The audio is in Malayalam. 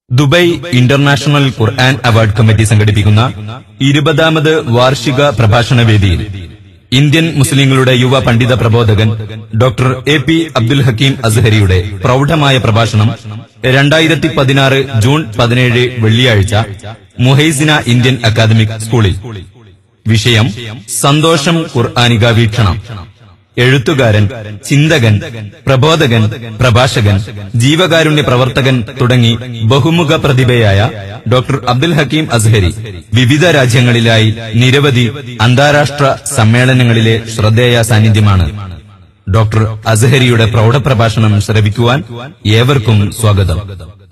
Dubai international Quran award committee സംഘടിപ്പിക്കുന്ന ഇരുപതാമത് വാർഷിക പ്രഭാഷണ വേദിയിൽ ഇന്ത്യൻ മുസ്ലിങ്ങളുടെ യുവ പണ്ഡിത പ്രബോധകൻ doctor A P Abdul Hakeem അസ്ഹരിയുടെ പ്രൗഢമായ പ്രഭാഷണം രണ്ടായിരത്തി പതിനാറ് ജൂൺ പതിനേഴ് വെള്ളിയാഴ്ച മുഹൈസിന ഇന്ത്യൻ അക്കാദമിക് സ്കൂളിൽ വിഷയം സന്തോഷം ഖുർആാനിക വീക്ഷണം എഴുത്തുകാരൻ ചിന്തകൻ പ്രബോധകൻ പ്രഭാഷകൻ ജീവകാരുണ്യ പ്രവർത്തകൻ തുടങ്ങി ബഹുമുഖ പ്രതിഭയായ ഡോക്ടർ അബ്ദുൽ ഹക്കീം അസ്ഹരി വിവിധ രാജ്യങ്ങളിലായി നിരവധി അന്താരാഷ്ട്ര സമ്മേളനങ്ങളിലെ ശ്രദ്ധേയ സാന്നിധ്യമാണ് ഡോക്ടർ അസ്ഹരിയുടെ പ്രൗഢപ്രഭാഷണം ശ്രവിക്കുവാൻ ഏവർക്കും സ്വാഗതം